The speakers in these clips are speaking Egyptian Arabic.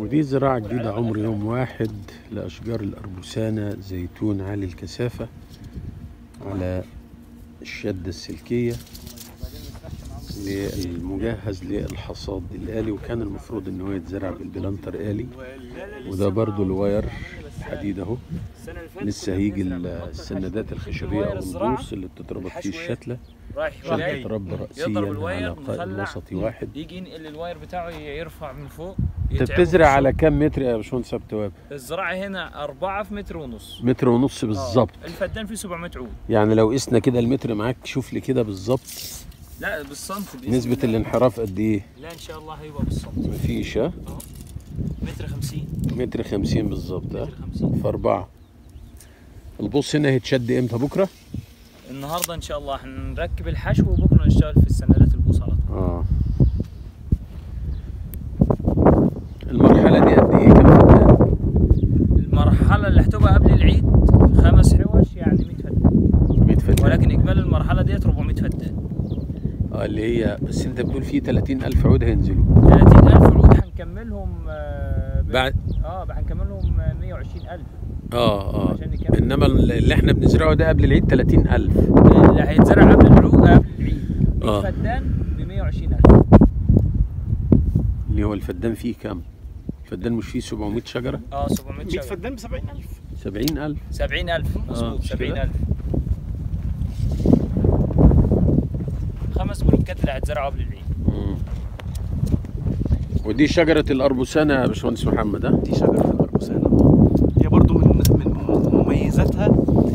ودي زراعة جديدة عمر يوم واحد لأشجار الأربوسانة زيتون عالي الكثافة على الشدة السلكية المجهز للحصاد الآلي وكان المفروض إن هو يتزرع بالبلانتر آلي وده برضو الواير الحديد أهو لسه هيجي السندات الخشبية أو البوص اللي بتتربط فيه الشتلة رايح عشان جاي تتربى رأسيا يضرب على الواير قائم مخلع وسطي واحد يجي ينقل الواير بتاعه يرفع من فوق انت يتعبه بتزرع في على الشغل. كام متر يا باشمهندس عبد التواب؟ الزراعة هنا أربعة في متر ونص متر ونص آه. بالظبط الفدان فيه 700 عود يعني لو قسنا كده المتر معاك شوف لي كده بالظبط لا بالسنت بإذن نسبة الله. الانحراف قد ايه؟ لا إن شاء الله هيبقى بالسنت مفيش ها؟ متر 50 متر خمسين بالظبط ها؟ متر 50 في أربعة البص هنا هيتشد امتى بكرة؟ النهارده إن شاء الله هنركب الحشو وبكرة نشتغل في السندات البوص على طول اه المرحلة دي قد ايه كام فدان؟ المرحلة اللي هتبقى قبل العيد خمس حوش يعني 100 فدان 100 فدان ولكن إجمالي المرحلة ديت 400 فدان اه اللي هي بس انت بتقول في 30000 عود هينزلوا 30000 عود هنكملهم آه، ب- بعد اه هنكملهم آه، 120000 اه اه عشان نكمل. انما اللي احنا بنزرعه ده قبل العيد 30000 اللي هيتزرع قبل العود قبل العيد 100 آه. فدان ب 120000 اللي هو الفدان فيه كام؟ الفدان مش فيه 700 شجرة؟ اه 700 100 شجرة فدان ب 70000 70000 70000 مظبوط مش كده؟ 70000 خمس بلوكات اللي هيتزرعوا قبل العيد مم. ودي شجرة الأربوسانة يا باشمهندس محمد ها؟ دي شجره الاربوسانه هي برضو من من مميزاتها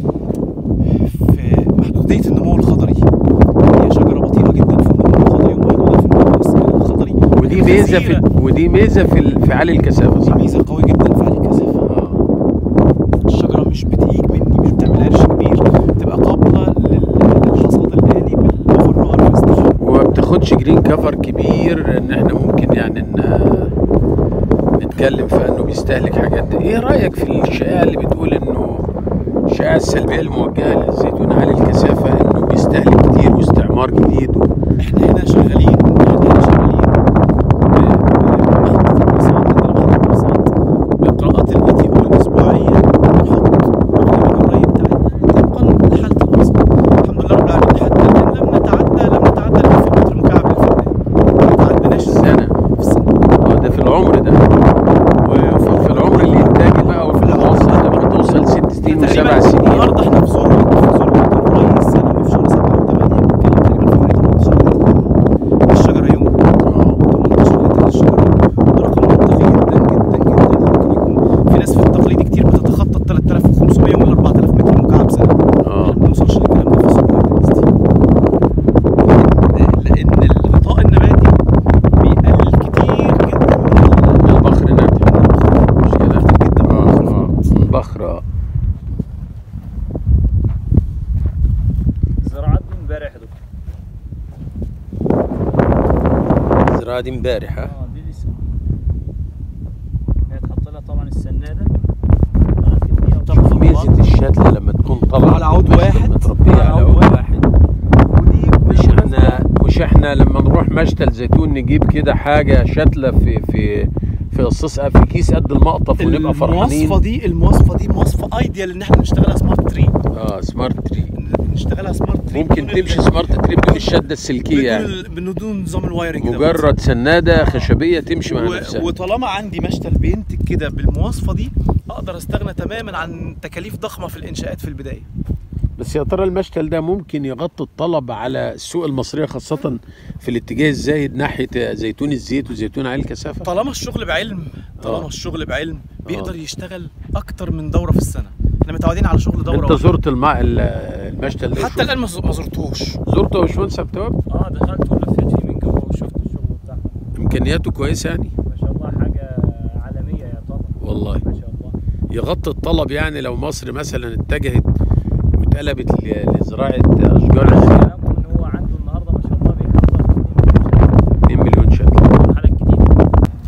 في محدوديه النمو الخضري هي شجره بطيئه جدا في النمو الخضري ومحدوده في النمو الخضري ودي ميزة في كثيرة. ودي ميزة في ال- في عالي الكثافة دي صح؟ ميزه قويه جدا في علي الكثافه اه الشجره مش بتهيج مني مش بتعمل قرش كبير بتبقى قابله لل- للحصاد الآلي بالاوفر هارفست وما بتاخدش جرين كفر كبير ان احنا ممكن يعني ان نتكلم في انه بيستهلك حاجات ايه رايك في الشائعه اللي بتقول انه الشائعه السلبيه الموجهه للزيتون عالي الكثافه انه بيستهلك كتير واستعمار جديد و... احنا هنا شغالين احنا هنا شغالين بمحطة البرصاد عندنا محطة برصاد بقراءات الاي تي او الاسبوعية بنحط برنامج الري بتاعنا طبقا لحالة الارصاد الحمد لله رب العالمين حتى الان لم نتعدى لم نتعدى ال 2000 متر مكعب للفدان ما تعدناش السنه في السنة اه ده في العمر ده وفي في العمر الانتاجي بقى وفي المتوسط لما توصل ست سنين وسبع سنين النهارده احنا في ذروه في ذروه الري السنوي في شهر 7 و8 بنتكلم تقريبا في حوالي 18 لتر الشجره يوم آه. 18 لتر الشجره ده رقم منطقي جدا جدا جدا ممكن يكون في ناس في التقليد كتير بتتخطى ال 3500 ولا 4000 متر مكعب سنه اه ما بنوصلش للكلام ده في السوق الناس دي لان لان الغطاء النباتي بيقلل كتير جدا من ال- البخر ناتج مش كده؟ كتير جدا من اه البخر. اه البخر اه الزراعات دي امبارح يا دكتور الزراعه دي امبارح ها اه دي لسه هي اتحط لها طبعا السناده خلاص جبنيها شوف وطبعا ميزه الشتله لما تكون طالعه على عود واحد. متربيه على على عود عود واحد. واحد ودي مش احنا مش احنا لما نروح مشتل زيتون نجيب كده حاجه شتله في في في قصص في كيس قد المقطف ونبقى فرحانين المواصفه دي المواصفه دي مواصفه ايديال ان احنا نشتغلها سمارت تري اه سمارت تري نشتغلها سمارت تري ممكن بدون تمشي ال- سمارت تري بدون الشده السلكيه بدون يعني ال- بدون نظام الوايرنج ده مجرد سناده خشبيه تمشي مع و- نفسها وطالما عندي مشتل بينتج كده بالمواصفه دي اقدر استغنى تماما عن تكاليف ضخمه في الانشاءات في البدايه بس يا ترى المشتل ده ممكن يغطي الطلب على السوق المصريه خاصه في الاتجاه الزايد ناحيه زيتون الزيت وزيتون عالي الكثافه طالما الشغل بعلم طالما آه. الشغل بعلم بيقدر آه. يشتغل اكتر من دوره في السنه احنا متعودين على شغل دوره انت واحدة. زرت الماء المشتل ده حتى الان ما ز- ما زرتوش زرته يا باشمهندس عبد التواب اه دخلت ولفيت فيه من جوه وشفت الشغل بتاعها امكانياته كويسه يعني ما شاء الله حاجه عالميه يا طبعا والله ما شاء الله يغطي الطلب يعني لو مصر مثلا اتجهت واتقلبت ل- لزراعه اشجار الزيت كلامكم ان هو عنده النهارده ما شاء الله بيحضر 2 مليون شتله المرحله الجديده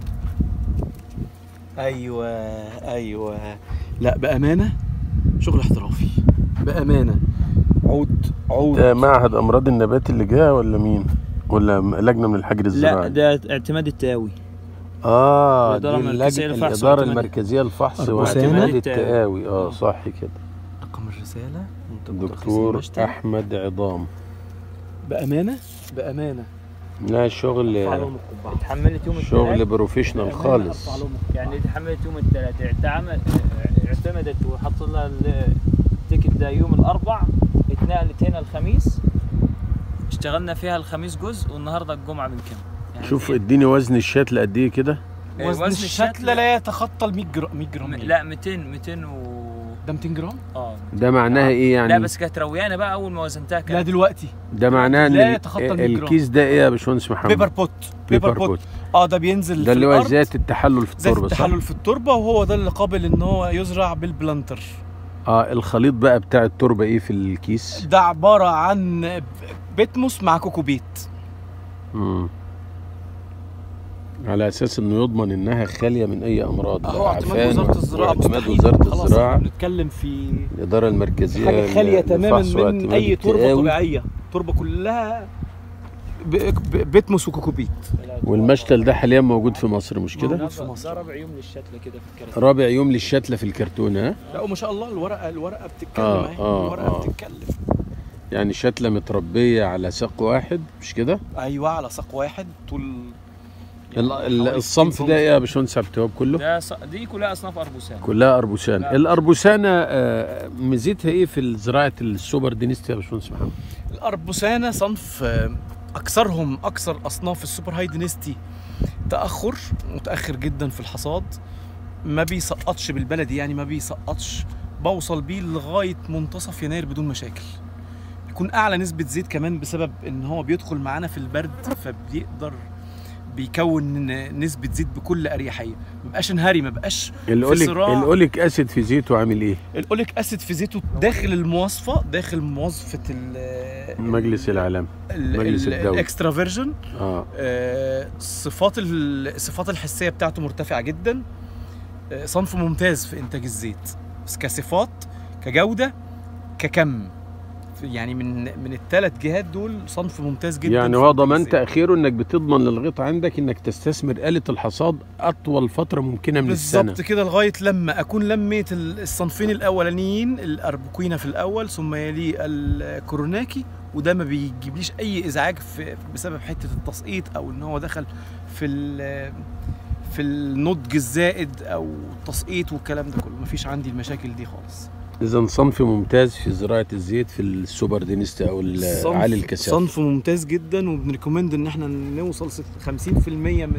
ايوه ايوه لا بامانه شغل احترافي بامانه عود عود ده معهد امراض النبات اللي جاء ولا مين ولا لجنه من الحجر لا الزراعي ده اعتماد التاوي اه دي الإدارة المركزية اللجنة للفحص الاداره واعتماد- المركزيه للفحص أربوسانة. واعتماد التقاوي. التقاوي اه صح كده رقم الرساله منتج متخصص دكتور المشتل. احمد عظام بامانه بامانه لا شغل اتحملت يوم شغل الثلاث بروفيشنال خالص يعني اتحملت يوم الثلاث اتعمل اعتمدت وحط لها التيكت ده يوم الاربع اتنقلت هنا الخميس اشتغلنا فيها الخميس جزء والنهارده الجمعه بنكمل يعني شوف اديني وزن الشاتل قد ايه كده إيه، وزن الشتله لا يتخطى ال 100 جرام 100 جرام م- إيه؟ لا 200 200 و ده 200 جرام اه ده معناها ايه لا يعني بس كانت رويانه بقى اول ما وزنتها لا كانت دلوقتي ده معناه ان لا ال- يتخطى ال 100 جرام. الكيس ده ايه يا باشمهندس محمد بيبر بوت بيبر بيبر بوت بوت اه ده بينزل ده في اللي هو الأرض ذات التحلل في زي التربه صح التحلل في التربه وهو ده اللي قابل ان هو يزرع بالبلانتر اه الخليط بقى بتاع التربه ايه في الكيس ده عباره عن بيتموس مع كوكوبيت مم. على اساس انه يضمن انها خاليه من اي امراض اهو اعتماد عفان وزاره الزراعه واعتماد مستحيل. وزاره خلاص الزراعه احنا بنتكلم في الاداره المركزيه حاجه خاليه للفحص تماما من واعتماد اي تربه التقاوي. طبيعيه تربه كلها ب- ب- بيتموس وكوكوبيت والمشتل ده حاليا موجود في مصر مش كده موجود في مصر. ده ربع يوم للشتله كده في الكراسي رابع يوم للشتله في الكرتون ها لا وما شاء الله الورقه الورقه بتتكلم آه، اهي آه، الورقه آه. بتتكلم يعني شتله متربيه على ساق واحد مش كده ايوه على ساق واحد طول ال- ال- حوالي الصنف 60 ده ايه يا باشمهندس عبد التواب كله ده ص... دي كلها اصناف اربوسان كلها اربوسان لا. الاربوسانه آه، ميزتها ايه في زراعه السوبر دينيستي يا باشمهندس محمد الاربوسانه صنف آه، اكثرهم اكثر اصناف السوبر هاي دينستي تاخر متاخر جدا في الحصاد ما بيسقطش بالبلدي يعني ما بيسقطش بوصل بيه لغايه منتصف يناير بدون مشاكل يكون اعلى نسبه زيت كمان بسبب ان هو بيدخل معانا في البرد فبيقدر بيكون نسبه زيت بكل اريحيه ما بقاش نهاري ما بقاش الاوليك صراع. الاوليك اسيد في زيته عامل ايه الاوليك اسيد في زيته داخل المواصفه داخل مواصفه ال مجلس الاعلام ال- مجلس ال- الدولة. الاكسترا فيرجن اه آه، صفات ال- الصفات الحسيه بتاعته مرتفعه جدا آه، صنف ممتاز في انتاج الزيت بس كصفات كجوده ككم يعني من من الثلاث جهات دول صنف ممتاز جدا يعني في هو إنتاج ضمان الزيت. تاخيره انك بتضمن للغيط عندك انك تستثمر آلة الحصاد اطول فتره ممكنه من السنه بالظبط كده لغايه لما اكون لميت ال- الصنفين الاولانيين الاربكوينا في الاول ثم يليه الكوروناكي وده ما بيجيبليش اي ازعاج في بسبب حته التسقيط او ان هو دخل في ال- في النضج الزائد او التسقيط والكلام ده كله مفيش عندي المشاكل دي خالص اذا صنف ممتاز في زراعه الزيت في السوبر دينيستي او ال- صنف- عالي الكثافه صنف ممتاز جدا وبنريكومند ان احنا نوصل ست- 50% من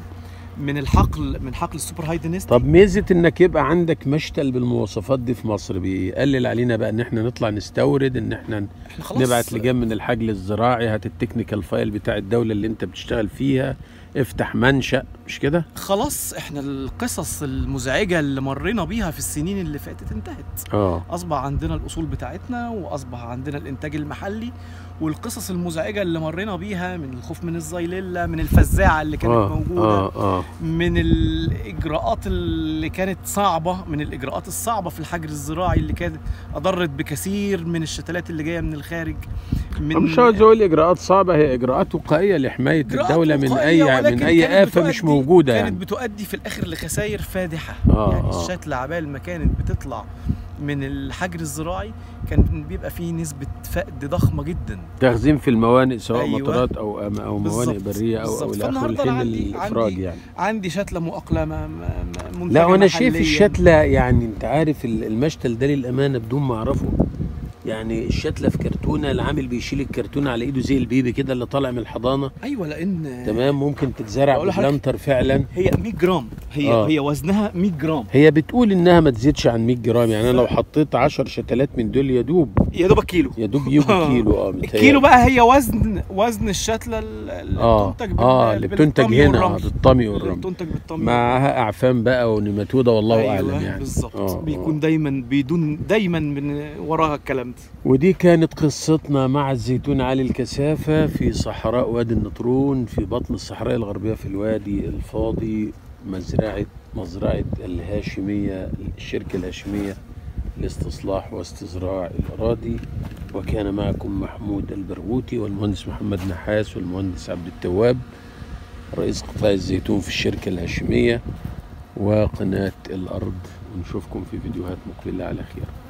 من الحقل من حقل السوبر هاي دينستي طب ميزه انك يبقى عندك مشتل بالمواصفات دي في مصر بيقلل علينا بقى ان احنا نطلع نستورد ان احنا احنا خلاص نبعت لجان من الحجل الزراعي هات التكنيكال فايل بتاع الدوله اللي انت بتشتغل فيها افتح منشأ مش كده خلاص احنا القصص المزعجه اللي مرينا بيها في السنين اللي فاتت انتهت اه اصبح عندنا الاصول بتاعتنا واصبح عندنا الانتاج المحلي والقصص المزعجه اللي مرينا بيها من الخوف من الزيليلا من الفزاعه اللي كانت اه موجوده اه اه من الاجراءات اللي كانت صعبه من الاجراءات الصعبه في الحجر الزراعي اللي كانت اضرت بكثير من الشتلات اللي جايه من الخارج من مش عاوز اقول اجراءات صعبه هي اجراءات وقائيه لحمايه إجراءات الدوله من وقائية اي ولكن من اي كانت افه مش بتؤدي- موجوده كانت يعني بتؤدي في الاخر لخسائر فادحه آه، يعني آه. الشتلة عبال ما كانت بتطلع من الحجر الزراعي كان بيبقى فيه نسبة فقد ضخمة جدا تخزين في الموانئ سواء أيوة. مطارات او او موانئ بالظبط، بريه او او بالظبط. الى اخره فالنهاردة الحين أنا عندي- الافراج عندي يعني عندي شتلة مؤقلمة م- م- منتجة لا وانا شايف محلياً. الشتله يعني انت عارف ال- المشتل ده للامانه بدون ما اعرفه يعني الشتله في كرتونه العامل بيشيل الكرتونه على ايده زي البيبي كده اللي طالع من الحضانه ايوه لان تمام ممكن تتزرع بقول لحضرتك- ببلانتر فعلا هي 100 جرام هي آه. هي وزنها 100 جرام هي بتقول انها ما تزيدش عن 100 جرام يعني انا لو حطيت 10 شتلات من دول يدوب يا دوبك كيلو يدوب يجوا آه. كيلو اه متهيألي. الكيلو بقى هي وزن وزن الشتلة اللي اه بتنتج بال- اه اللي بتنتج بالطمي هنا آه، والرمل. بالطمي اللي والرمل بتنتج بالطمي معاها اعفان بقى ونيماتوده والله أيوة اعلم يعني بالظبط آه، بيكون آه. دايما بيدون دايما من وراها الكلام ده ودي كانت قصتنا مع الزيتون عالي الكثافة في صحراء وادي النطرون في بطن الصحراء الغربية في الوادي الفاضي مزرعة مزرعة الهاشمية الشركة الهاشمية لاستصلاح واستزراع الأراضي وكان معكم محمود البرغوثي والمهندس محمد نحاس والمهندس عبد التواب رئيس قطاع الزيتون في الشركة الهاشمية وقناة الأرض ونشوفكم في فيديوهات مقبلة على خير